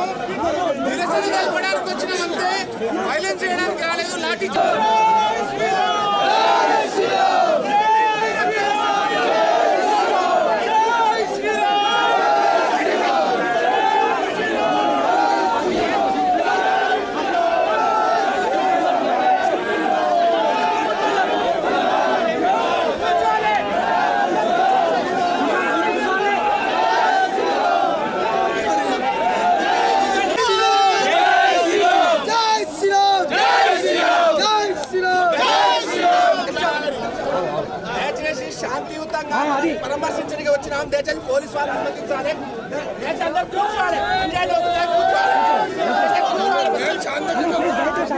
నిరసన తెలపడానికి వచ్చినామంటే వైలెన్స్ చేయడానికి రాలేదు లాఠీ దయచేసి శాంతియుతంగా పరామర్శించడానికి వచ్చినాం దయచేసి పోలీస్ వాళ్ళు అనుమతించాలి దయచేసి అందరూ కూర్చోవాలి ఇండియాలో వస్తుందా? కూర్చోవాలి దయచేసి కూర్చోవాలి.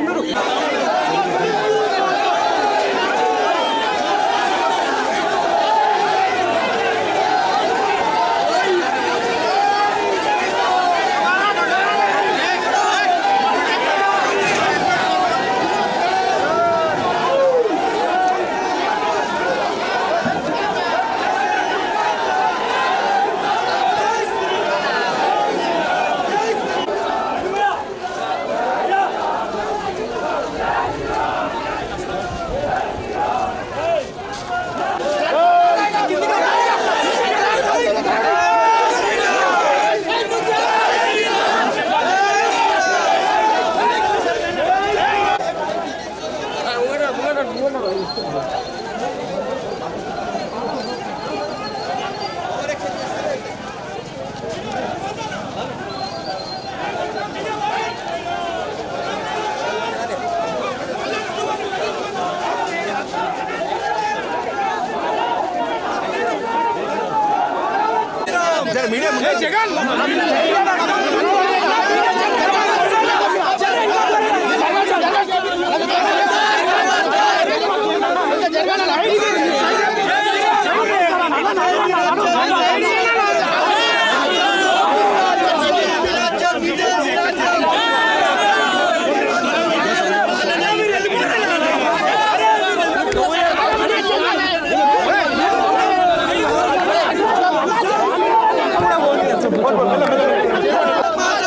¡Para!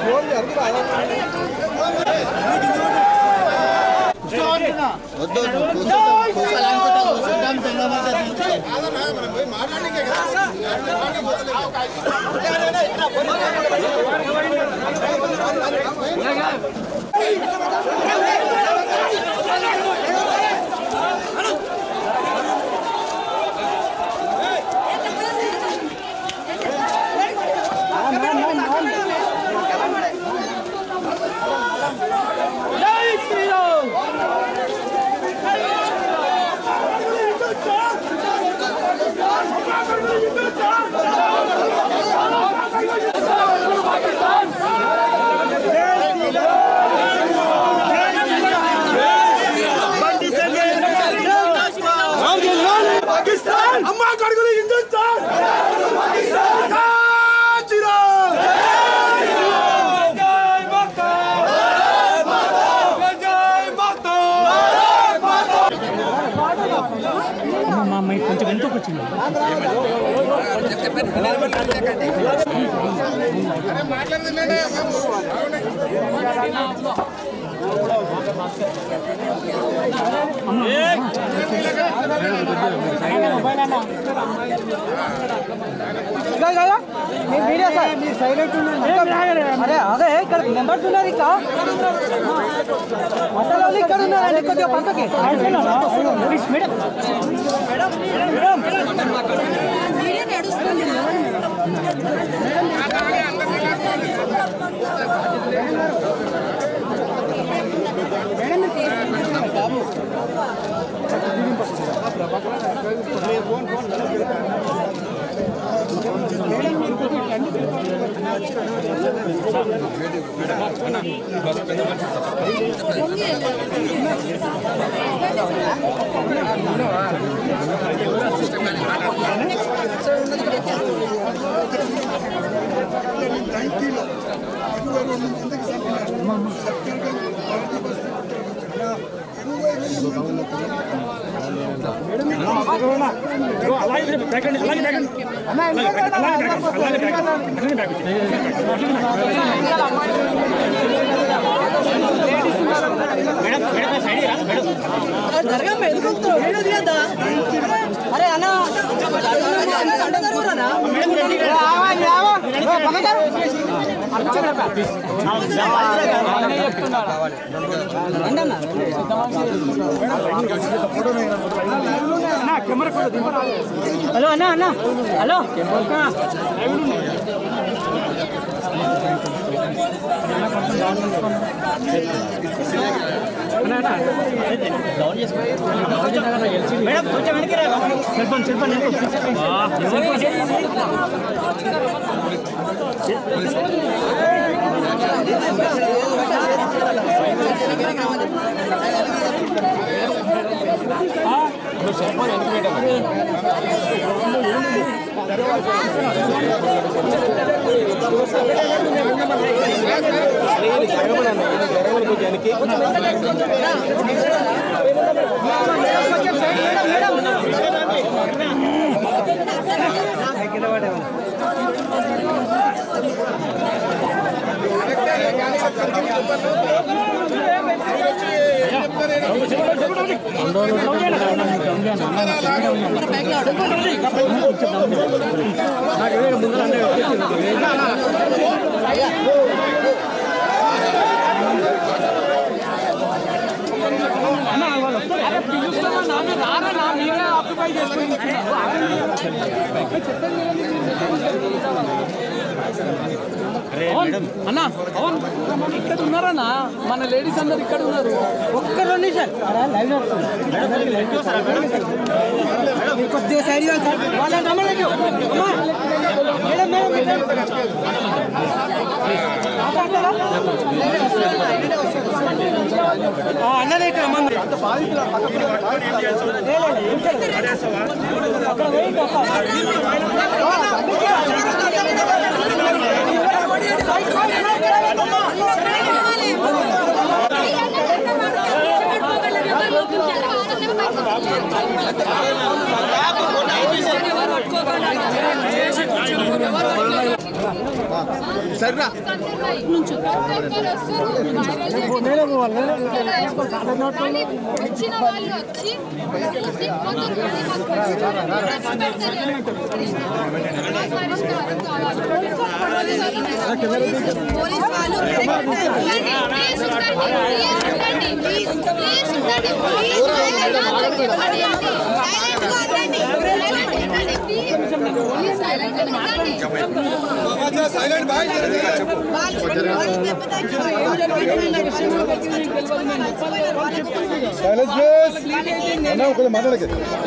పాకిస్తాన్ అమ్మా కొడుకులు హిందుస్థాన్ కొంచెం వెనుకకు వచ్చింది మాట్లాడుతుండే మీరు మీడియా సార్ మీరు సైలెంట్ అరే అదే ఇక్కడ మెంబర్స్ ఉన్నారు ఇక్కడ అసలు వాళ్ళు ఇక్కడ ఉన్నారండి కొద్దిగా పక్కకి మీరే నడుస్తుంది అరే అన్న హలో అన్న అన్న హలో మేడం కొంచెం వెనక్కి రా సెల్ ఫోన్ సెల్ ఫోన్ అన్న అవును ఇక్కడ ఉన్నారన్నా మన లేడీస్ అందరు ఇక్కడ ఉన్నారు ఒక్క రెండు నిమిషాలు మీరు కొద్దిగా సైడ్ ఇవ్వండి సార్ వాళ్ళని రమ్మలేదు అమ్మా మేడం మేడం మేడం మాట్లాడతారా? ఆ, అన్నదే ఇక్కడ అమ్మ మీరు. లే, లే, లే, ఏం చేయలేదు. అక్కడ పోయి పట్టుకోకుండా సరేరా నుంచి ప్రతి ఒక్కరు వస్తారు కానీ వచ్చిన వాళ్ళు వచ్చి చూసి పోతారు కానీ మాకు పరిష్కారం పెడతలేరు. మాకు పరిష్కారం కావాలి. పోలీస్ వాళ్ళు ఉండండి, ప్లీజ్ ఉండండి, ప్లీజ్ ఉండండి, ప్లీజ్, ప్లీజ్ ఉండండి, ప్లీజ్ సైలెంట్ గా ఉండండి, ఉండండి, సైలెంట్ గా ఉండండి, ఉండండి, ఉండండి, ప్లీజ్, ప్లీజ్ సైలెంట్ గా ఉండండి. సైలెంట్ బాయ్ వాళ్ళు వాళ్ళు దెబ్బతాకి సైలెంట్ ప్లీజ్ అన్న ఒకరు మాట్లాడకే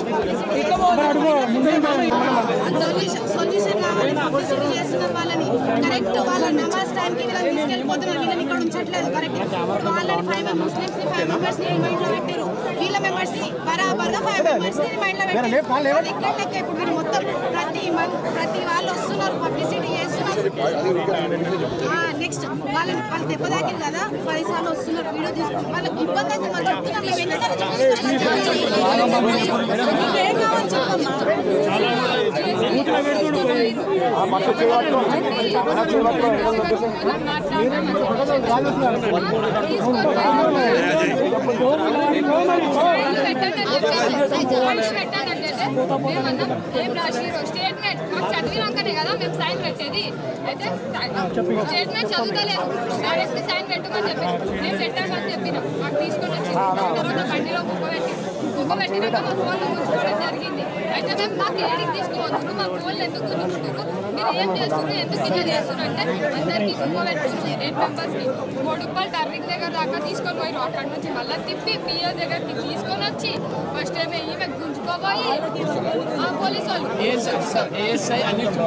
సొల్యూషన్ సొల్యూషన్ కావాలి పబ్లిసిటీ చేస్తున్నారు వాళ్ళని కరెక్ట్ వాళ్ళ నమాజ్ టైంకి వీళ్ళని తీసుకెళ్ళిపోతున్నారు వీళ్ళని ఇక్కడ ఉంచట్లేదు కరెక్ట్ ఇప్పుడు వాళ్ళని ఫైవ్ ముస్లిమ్స్ ని ఫైవ్ మెంబర్స్ ని మైండ్ లో పెట్టారు వీళ్ళ మెంబర్స్ ని బరాబర్గా ఫైవ్ మెంబర్స్ ని మైండ్ లో పెట్టారు వాళ్ళు ఇక్కడ లెక్క ఇప్పుడు వీళ్ళు మొత్తం ప్రతి మన్- ప్రతి వాళ్ళు వస్తున్నారు పబ్లిసిటీ చేస్తున్నారు నెక్స్ట్ వాళ్ళని వాళ్ళు దెబ్బ తాకిరు కదా పది సార్లు వస్తున్నారు వీడియో తీసుకుని వాళ్ళకి ఇబ్బంది అయితే మనం చెప్తున్నాం మేము ఎన్నిసార్లు చెప్తున్నాం ఏం కావాలి చెప్పమ్మా స్టేట్మెంట్ మాకు చదివినాకనే కదా మేము సైన్ పెట్టేది అయితే స్టేట్మెంట్ చదువుతలేదు డైరెక్ట్ సైన్ పెట్టమని చెప్పి మేము పెట్టామని చెప్పినాం మాకు తీసుకొని వచ్చి తర్వాత బండిలో కుక్క పెట్టి కుక్క పెట్టినాక మా ఫోన్లో ఉంచుకోవడం జరిగింది అయితే మేము మాకు ఏడికి తీసుకోవద్దు మా ఫోన్లు ఎందుకు గుంజుకుంటారు మీరు ఏం చేస్తున్నారు ఎందుకు ఇలా చేస్తున్నారు అంటే అందరికీ కుక్క పెట్టుకుంది ఎయిట్ మెంబర్స్కి కోడుప్పల్ టర్నింగ్ దగ్గర దాకా తీసుకొని పోయారు అక్కడ నుంచి మళ్ళీ తిప్పి పిఏ దగ్గరికి తీసుకొని వచ్చి ఫస్ట్ ఏమో ఈమె గుంజుకోబోయి ఆ పోలీసు వాళ్ళు ఏఎస్ఐ అన్నిటి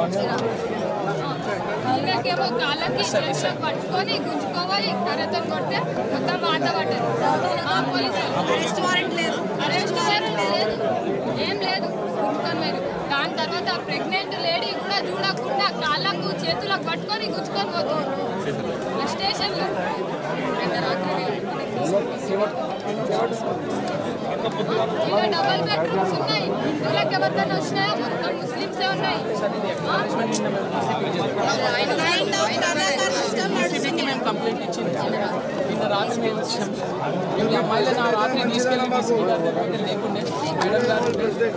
ఈమెకేమో కాళ్ళకి చేతులకు పట్టుకొని గుంజుకోబోయి కర్రతో కొడితే మొత్తం వాత పడ్డది ఆ పోలీసు వాళ్ళు అరెస్ట్ వారెంట్ లేదు అరెస్ట్ వారెంట్ లేదు ఏం లేదు గుంజుకొని పోయారు దాని తర్వాత ప్రెగ్నెంట్ లేడీ కూడా చూడకుండా కాళ్ళకు చేతులకు పట్టుకొని గుంజుకొని పోతుంది స్టేషన్లో పెద్ద రాత్రి ఇలా డబల్ బెడ్రూమ్స్ ఉన్నాయి హిందువులకు ఎవరికైనా వచ్చినాయో మొత్తం ముస్లిమ్సే ఉన్నాయి కైండ్ ఆఫ్ రజాకార్ సిస్టమ్ నడుస్తుంది మేము కంప్లైంట్ ఇచ్చింది నిన్న రాత్రి మేము ఇచ్చాం ఈ అమ్మాయిలు నా రాత్రి తీసుకెళ్ళి తీసుకెళ్ళి లేకుండే మేడం గారు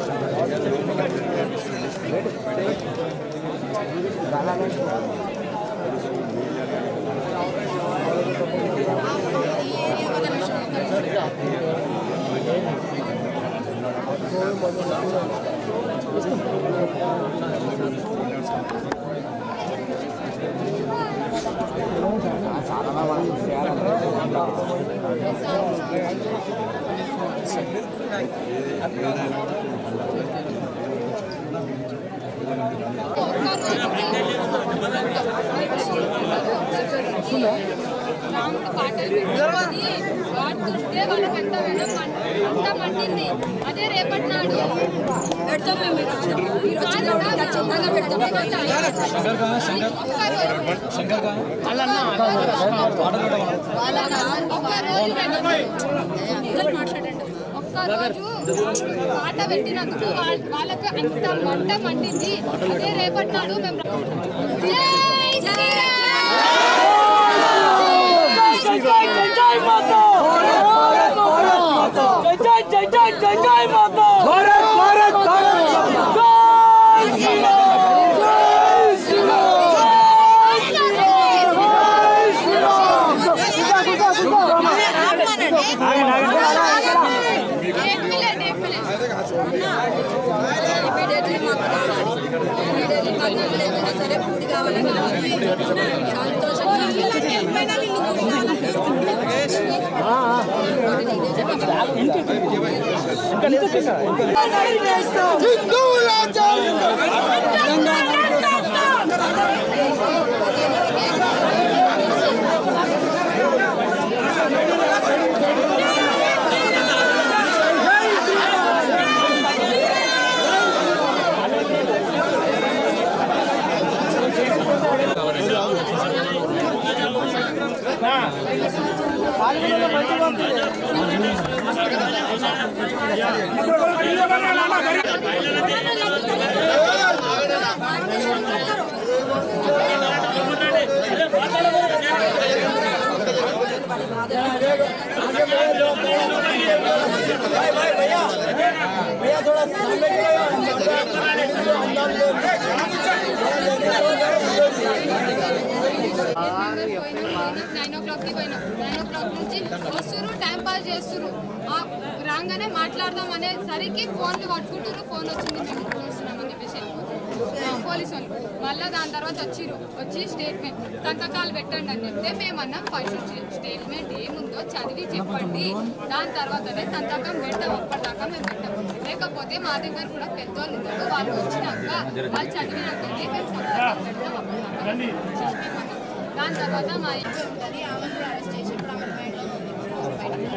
రాముడు పాటలు పెట్టుకొని వాడుతుంటే వాళ్ళకి ఎంత వినం అంత మండింది అదే రేపటి నాడు పెడతాం మేము మీరు వచ్చినప్పుడు ఖచ్చితంగా పెడతాం మాట్లాడండి ఒక్కరోజు పాట పెట్టినందుకు వాళ్ళ- వాళ్ళకి అంత మంట మండింది అదే రేపటి నాడు మేము జై శ్రీరామ్! ఏం పిల్లలు, ఏం పిల్లలు. ఇమీడియట్లీ మాకు కావాలి ఇమీడియట్లీ మాకు ఎక్కడైనా సరే పూడి కావాలని సంతోషంగా వెళ్ళిపోయినా వీళ్ళు పూడి ¡Vamos! నైన్ ఓ క్లాక్కి పోయినాం నైన్ ఓ క్లాక్ నుంచి వస్తురు టైం పాస్ చేస్తురు ఆ రాగానే మాట్లాడదాం అనే సరికి ఫోన్లు పట్టుకుంటారు ఫోన్ వచ్చింది మేము ఇప్పుడు వస్తున్నామని చెప్పేసి ఆ, పోలీసు వాళ్ళు మళ్ళీ దాని తర్వాత వచ్చిర్రు వచ్చి స్టేట్మెంట్ సంతకాలు పెట్టండి అని చెప్తే మేమన్నాం ఫస్ట్ స్టేట్మెంట్ ఏముందో చదివి చెప్పండి దాని తర్వాతనే సంతకం పెట్టాం అప్పటిదాకా మేము పెట్టాం లేకపోతే మా దగ్గర కూడా పెద్దోళ్ళు ఉన్నారు వాళ్ళు వచ్చినాక వాళ్ళు చదివినాకనే మేము సంతకం పెట్టాం అప్పటిదాకా చెప్పేమన్నాం. దాని తర్వాత మా ఇంట్లో ఉంటుంది ఆమె కూడా అరెస్ట్ చేసి ఇప్పుడు ఆమె బయటలో ఉంది. బయటకు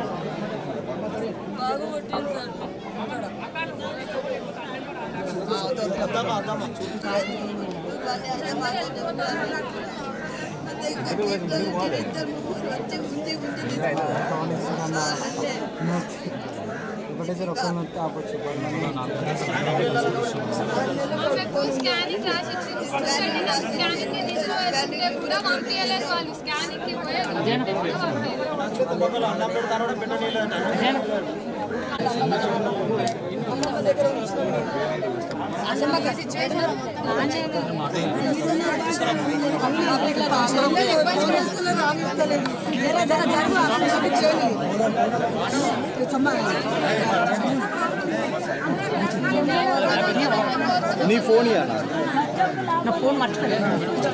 ఆమెకు స్కానింగ్ రాసి ఇచ్చింది స్కానింగ్ కి తీసుకుపోతుంటే కూడా పంపించలేరు వాళ్ళు స్కానింగ్ కి పోయేది కూడా పంపించలేరు నీ ఫోన్ ఇయ్యాల నా ఫోన్ మర్చిపోయాను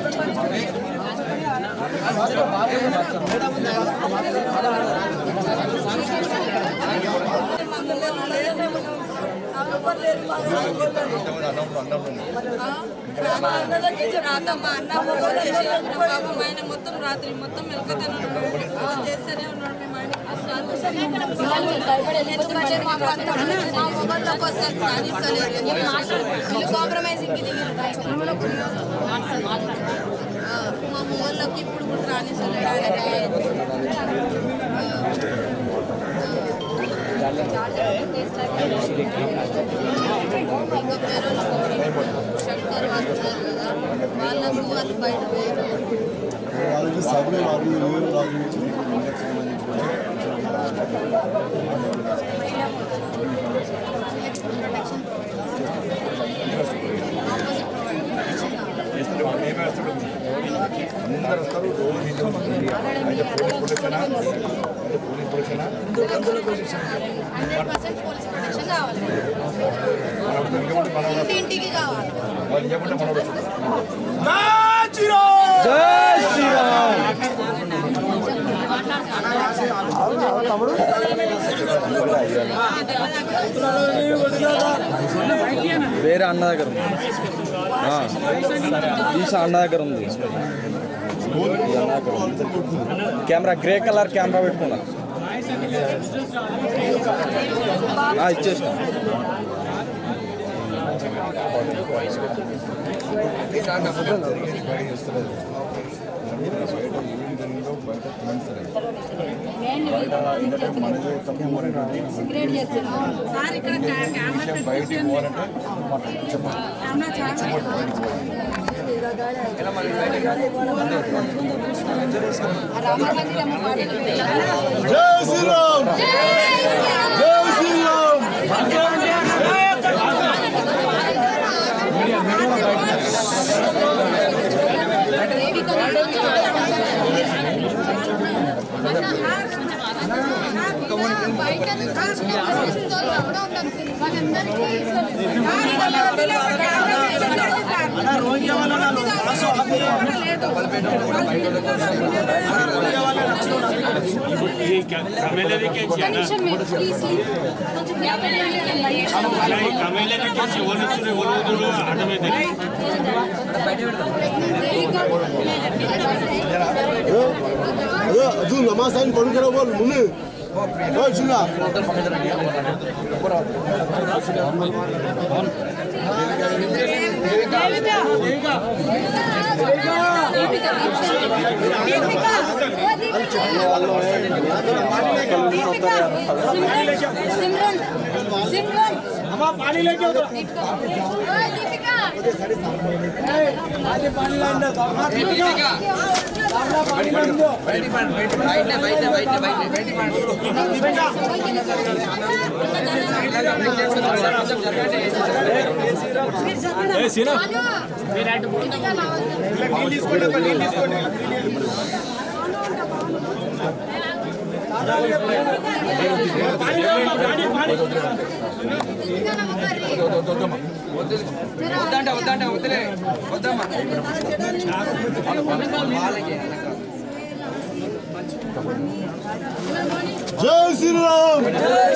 మొత్తం రాత్రి మొత్తం మెలకతను చేస్తూనే ఉన్నాడు మేము ఆయన కాంప్రమైజింగ్ కి మా మొగోళ్ళకి ఇప్పుడు కూడా రానిస్తలేడు ఆయన ఇంకా వేరే శంకర్ వాళ్ళు ఉన్నారు కదా వాళ్ళకు వాళ్ళు బయట పోయారు వాళ్ళకి సభ్యులు వాళ్ళు ఎవరు వాళ్ళు అందరు వస్తారు రోజు మీతో ఉంటుంది. అయితే పోలీస్ ప్రొటెక్షనా అయితే పోలీస్ ప్రొటెక్షనా హండ్రెడ్ పర్సెంట్ పోలీస్ ప్రొటెక్షన్ కావాలి మనం ఇంకొకటి మనం ఇంటింటికి కావాలి వాళ్ళు ఇవ్వకుంటే మనం వచ్చి జై శ్రీరామ్ వేరే అన్న దగ్గర ఉంది ఆ, ఈశా అన్న దగ్గర ఉంది ఈ అన్న దగ్గర ఉంది. కెమెరా గ్రే కలర్ కెమెరా పెట్టుకున్నా ఆ, ఇచ్చేసిన సార్ ఇక్కడ కెమెరా బయటికి పోవాలంటే చెప్పండి జై శ్రీరామ్ జై శ్రీరామ్ బయట నుంచి వచ్చిన వాళ్ళు కూడా ఉన్నారు వాళ్ళందరికీ కొంచెం మీరు ప్లీజ్ కొంచెం అదే అది నమాజ్ అయిన పడుకునే వాళ్ళు ముని చిన్న సిమ్రన్ సిమ్రన్ ఓయ్ దీపిక వద్దంట వద్దంట వద్దులే వద్దమ్మా వాళ్ళకి జై శ్రీరామ్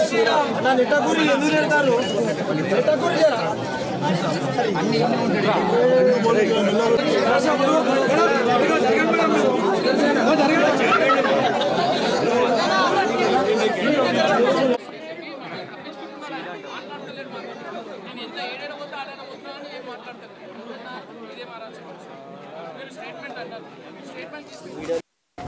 నేను ఎంత ఏడైనా పోతే ఆడైనా పోతున్నా అని ఏం మాట్లాడతాను ఇదే మారాల్సిన మీరు స్టేట్మెంట్ అంటారు స్టేట్మెంట్ తీసుకుని మీరు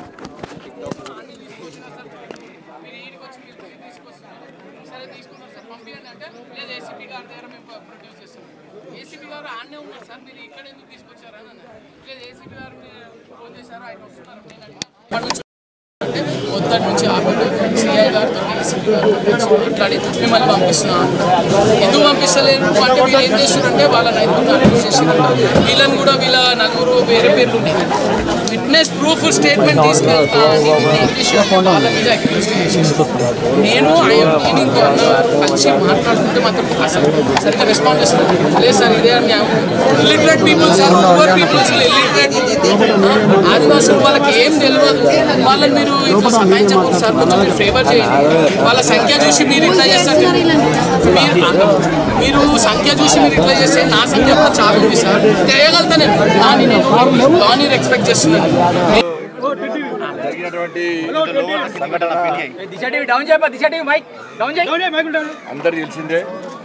ఈడికి వచ్చి మీరు మీరు తీసుకొస్తున్నారు సరే తీసుకున్నారు సార్ పంపించండి అంటే లేదు ఏసీపీ గారి దగ్గర మేము ప్రొడ్యూస్ చేస్తాం ఏసీపీ గారు ఆడనే ఉన్నారు సార్ మీరు ఇక్కడ ఎందుకు తీసుకొచ్చారని అన్నారు లేదు ఏసీపీ గారు మీరు ఫోన్ చేశారు ఆయన వస్తున్నారు నేను అడిగినా అంటే మొదటి నుంచి ఆపాడు సిఐ గారితో ఏసీపీ గారితో మాట్లాడి మిమ్మల్ని పంపిస్తున్నాం ఎందుకు పంపిస్తలేరు అంటే వీళ్ళు ఏం చేస్తున్నారంటే వాళ్ళ నైపుణ్యం అరెస్ట్ చేసినారు వీళ్ళని కూడా వీళ్ళ నలుగురు వేరే పేర్లు ఉన్నాయి విట్నెస్ ప్రూఫ్ స్టేట్మెంట్ తీసుకెళ్తా అని వీళ్ళు ఏం చేశారంటే వాళ్ళ మీద అక్యూజ్ చేసేసారు నేను ఆయన నేను ఇంకో అన్న కలిసి మాట్లాడుతుంటే మాత్రం అసలు సరిగ్గా రెస్పాండ్ చేస్తున్నారు లేదు సార్ ఇదే అన్యాయం illiterate people sir poor peoples illiterate ఆదివాసులు వాళ్ళకి ఏం తెలియదు వాళ్ళని మీరు ఇట్లా సహాయించకూడదు సార్ కొంచెం మీరు ఫేవర్ చేయండి వాళ్ళ సంఖ్య చూసి మీరు ఇట్లా చేస్తారు మీరు మీరు సంఖ్య చూసి మీరు ఇట్లా చేస్తే నా సంఖ్య కూడా చాలా ఉంది సార్ చేయగలుగుతా నేను దాన్ని నేను దాన్ని ఎక్స్పెక్ట్ చేస్తున్నాను జరిగినటువంటి సంఘటన డౌన్ చేయపా దిశ టీవీ మైక్ డౌన్ చేయి అందరు తెలిసిందే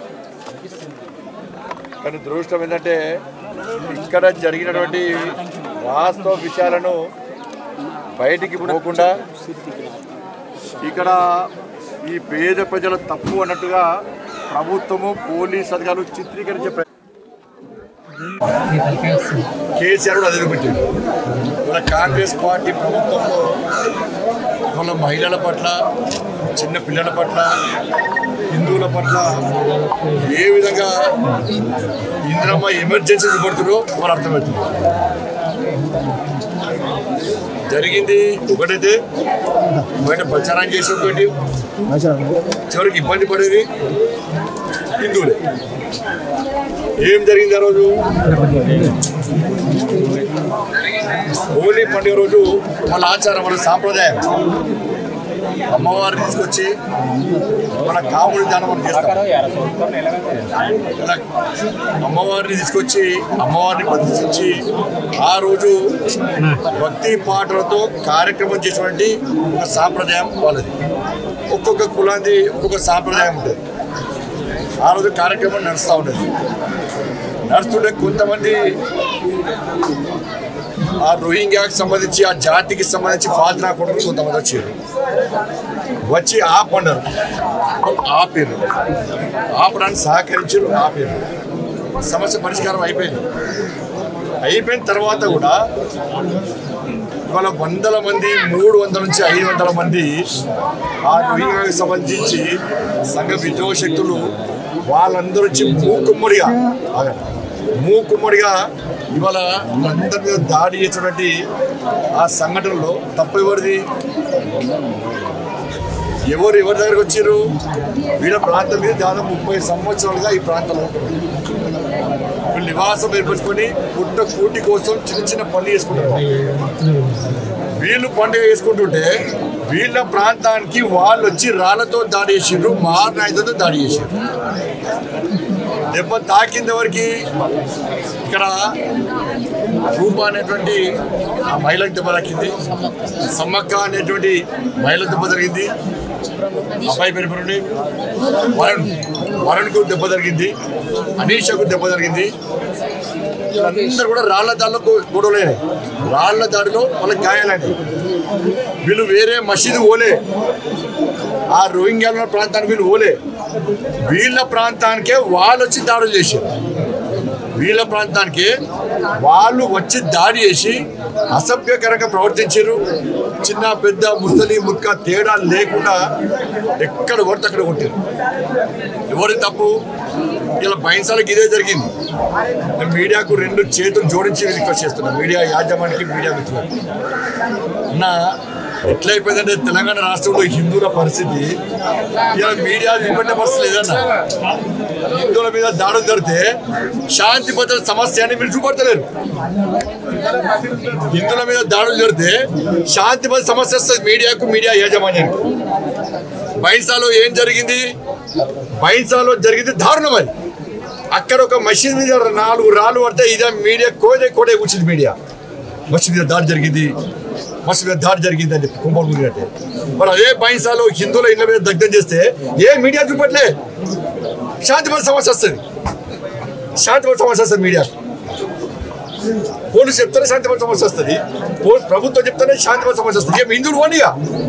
కానీ దురదృష్టం ఏంటంటే ఇక్కడ జరిగినటువంటి వాస్తవ విషయాలను బయటికి పోకుండా ఇక్కడ ఈ పేద ప్రజల తప్పు అన్నట్టుగా ప్రభుత్వము పోలీస్ అధికారులు చిత్రీకరించే ప్ర- కేసీఆర్ కూడా అదే పెట్టింది మన కాంగ్రెస్ పార్టీ ప్రభుత్వంలో మన మహిళల పట్ల చిన్న పిల్లల పట్ల హిందువుల పట్ల ఏ విధంగా ఇంద్రమ్మ ఎమర్జెన్సీ పడుతుందో మరి అర్థమవుతుంది జరిగింది ఒకటైతే బయట ప్రచారం చేసి ఒకటి చివరికి ఇబ్బంది పడేది హిందువులే ఏం జరిగింది ఆ రోజు హోలీ పండుగ రోజు వాళ్ళ ఆచారం వాళ్ళ సాంప్రదాయం అమ్మవారిని తీసుకొచ్చి మన కాముడి దానం మనం చేస్తాం ఇలా అమ్మవారిని తీసుకొచ్చి అమ్మవారిని ప్రదర్శించి ఆ రోజు భక్తి పాటలతో కార్యక్రమం చేసేటువంటి ఒక సాంప్రదాయం వాళ్ళది ఒక్కొక్క కులాది ఒక్కొక్క సాంప్రదాయం ఉంటుంది ఆ రోజు కార్యక్రమం నడుస్తూ ఉంటుంది నడుస్తుంటే కొంతమంది ఆ రోహింగ్యాకి సంబంధించి ఆ జాతికి సంబంధించి ఫాల్తునా కొడుకులు కొంతమంది వచ్చారు వచ్చి ఆపన్నారు ఆపారు ఆపడానికి సహకరించారు ఆపారు సమస్య పరిష్కారం అయిపోయింది అయిపోయిన తర్వాత కూడా ఇవాళ వందల మంది మూడు వందల నుంచి ఐదు వందల మంది ఆ రోహింగ్యాకి సంబంధించి సంఘ విద్రోహ శక్తులు వాళ్ళందరూ వచ్చి మూకుమ్మడిగా ఆగండి. మూకుమ్మడిగా ఇవాళ అందరి మీద దాడి చేసినటువంటి ఆ సంఘటనలో తప్పు ఎవరిది ఎవరు ఎవరి దగ్గరకు వచ్చారు వీళ్ళ ప్రాంతం మీద దాదాపు ముప్పై సంవత్సరాలుగా ఈ ప్రాంతంలో ఉంటున్నారు వీళ్ళు నివాసం ఏర్పరచుకొని పుట్ట కూటి కోసం చిన్న చిన్న పనులు చేసుకుంటారు వీళ్ళు పండుగ చేసుకుంటుంటే వీళ్ళ ప్రాంతానికి వాళ్ళు వచ్చి రాళ్లతో దాడి చేసిండ్రు మారణాయుధంతో దాడి చేసిండ్రు దెబ్బ తాకింది ఎవరికి ఇక్కడ రూప అనేటువంటి ఆ మహిళకు దెబ్బ తాకింది సమ్మక్క అనేటువంటి మహిళ దెబ్బ జరిగింది అబ్బాయి పేరు పేరుండి వరుణ్ వరుణ్కు దెబ్బ జరిగింది అనీషకు దెబ్బ జరిగింది వీళ్ళందరూ కూడా రాళ్ల దాడిలో గొడవలేని రాళ్ల దాడిలో వాళ్ళకి గాయాలని వీళ్ళు వేరే మసీదు ఓలే ఆ రోహింగ్యాల ప్రాంతానికి వీళ్ళు ఓలే వీళ్ళ ప్రాంతానికే వాళ్ళు వచ్చి దాడులు చేశారు వీళ్ళ ప్రాంతానికి వాళ్ళు వచ్చి దాడి చేసి అసభ్యకరంగా ప్రవర్తించారు చిన్న పెద్ద ముసలి ముక్క తేడా లేకుండా ఎక్కడ కొడితే అక్కడ కొట్టారు ఎవరి తప్పు ఇలా బైన్సాలకి ఇదే జరిగింది నేను మీడియాకు రెండు చేతులు జోడించి రిక్వెస్ట్ చేస్తున్నాను మీడియా యాజమాన్యానికి మీడియా మిత్రులకు నా ఎట్లయిపోయిందంటే తెలంగాణ రాష్ట్రంలో హిందువుల పరిస్థితి ఇలా మీడియా చూపెట్టే పరిస్థితి లేదన్నా హిందువుల మీద దాడులు జరిగితే శాంతి భద్రత సమస్య అని మీరు చూపడతలేరు హిందువుల మీద దాడులు జరిగితే శాంతి భద్రత సమస్య వస్తుంది మీడియాకు మీడియా యాజమాన్యానికి బైన్సాలో ఏం జరిగింది బైన్సాలో జరిగింది దారుణం అది అక్కడ ఒక మసీద్ మీద నాలుగు రాళ్ళు పడితే ఇదే మీడియా కోదే కోడే కూర్చుంది మీడియా మసీద్ మీద దాడి జరిగింది మసీద్ మీద దాడి జరిగింది అని చెప్పి కుంభం ముగినట్టే మరి అదే బైన్సాలో హిందువుల ఇళ్ళ మీద దగ్ధం చేస్తే ఏ మీడియా చూపట్లే శాంతిపద సమస్య వస్తుంది శాంతిపద సమస్య వస్తుంది మీడియా పోలీసు చెప్తానే శాంతిపద సమస్య వస్తుంది పో- ప్రభుత్వం చెప్తానే శాంతిపద సమస్య వస్తుంది ఏం హిందువులు పోనీగా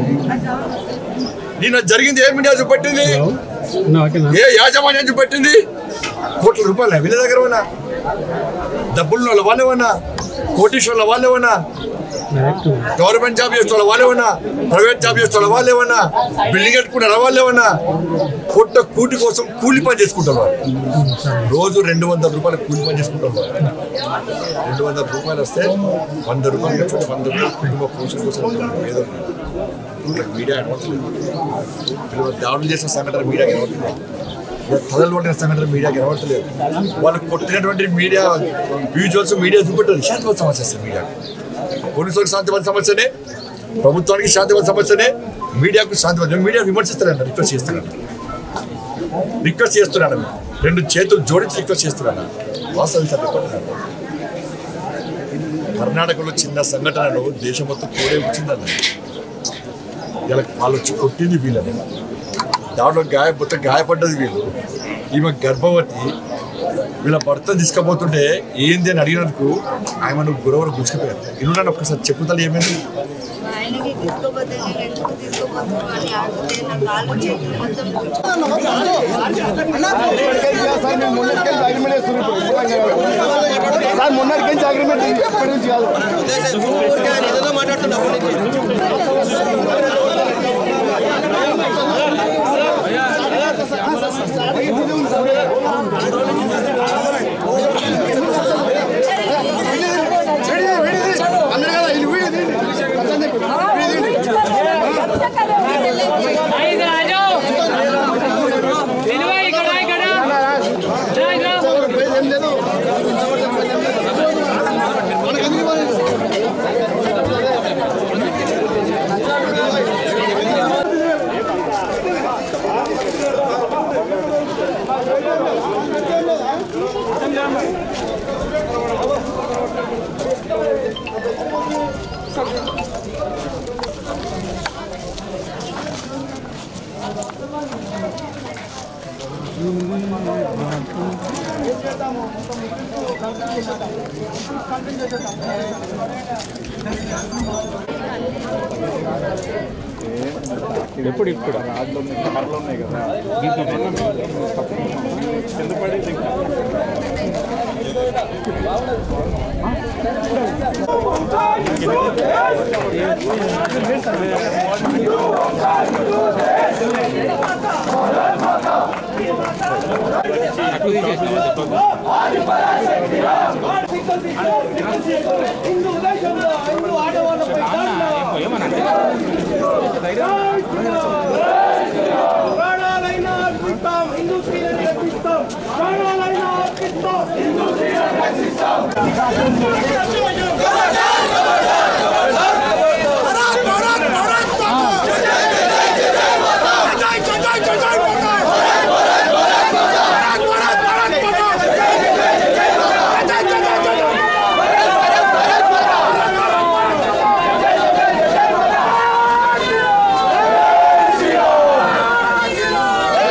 నిన్న జరిగింది ఏ మీడియా చూపెట్టింది ఏ యాజమాన్యం చూపెట్టింది కోట్ల రూపాయలు వీళ్ళ దగ్గర ఉన్నా డబ్బులు వాళ్ళ వాళ్ళే ఉన్నా కోటీశ్వర్ల వాళ్ళే ఉన్నా గవర్నమెంట్ జాబ్ చేస్తున్న వాళ్ళే ఉన్నా ప్రైవేట్ జాబ్ చేస్తున్న వాళ్ళే ఉన్నా బిల్డింగ్ కట్టుకున్న వాళ్ళే ఉన్నా కొట్ట కూటి కోసం కూలి పని చేసుకుంటారు వాళ్ళు రోజు రెండు వందల రూపాయలు కూలి పని చేసుకుంటారు వాళ్ళు రెండు వందల రూపాయలు వస్తే వంద రూపాయలు ఖర్చు వంద రూపాయలు కుటుంబ పోషణ కోసం ఏదో ఇక్కడ మీడియా కనబడలేదు వీళ్ళు దాడులు చేసిన సంఘటన మీడియా కనబడలేదు తలలు పడిన సంఘటన మీడియా కనబడలేదు వాళ్ళు కొట్టినటువంటి మీడియా విజువల్స్ మీడియా చూపెట్టారు శాంతివంత సమస్య వస్తుంది మీడియా పోలీసులకు శాంతివంత సమస్యనే ప్రభుత్వానికి శాంతివంత సమస్యనే మీడియాకు శాంతివంత మీడియా విమర్శిస్తారన్న రిక్వెస్ట్ చేస్తున్నాను రిక్వెస్ట్ చేస్తున్నాను రెండు చేతులు జోడించి రిక్వెస్ట్ చేస్తున్నాను వాస్తవం సార్ చెప్పండి కర్ణాటకలో చిన్న సంఘటనలో దేశం మొత్తం కోడే వచ్చిందన్న ఇలా వాళ్ళు వచ్చి కొట్టింది వీళ్ళని దాంట్లో గాయ మొత్తం గాయపడ్డది వీళ్ళు ఈమె గర్భవతి వీళ్ళ భర్త తీసుకుపోతుంటే ఏంది అని అడిగినందుకు ఆమె నువ్వు గురవరు గుచ్చుకుపోయారు ఇల్లు ఒక్కసారి చెప్పుతాను ఏమైంది ఆయనకి తీసుకోపోతే నేను ఎందుకు తీసుకోపోతున్నాను అని అడిగితే నా కాళ్ళు చేతులు మొత్తం సార్ మొన్నటికి అగ్రిమెంట్ ఎప్పటి నుంచి కాదు ఎప్పుడు ఇప్పుడు రాడ్లు ఉన్నాయి కార్లు ఉన్నాయి కదా కింద పడేది ఇంకా. ప్రాణాలైనా అర్పిస్తాం హిందూ స్త్రీలను రక్షిస్తాం ప్రాణాలైనా అర్పిస్తాం హిందూ స్త్రీలను రక్షిస్తాం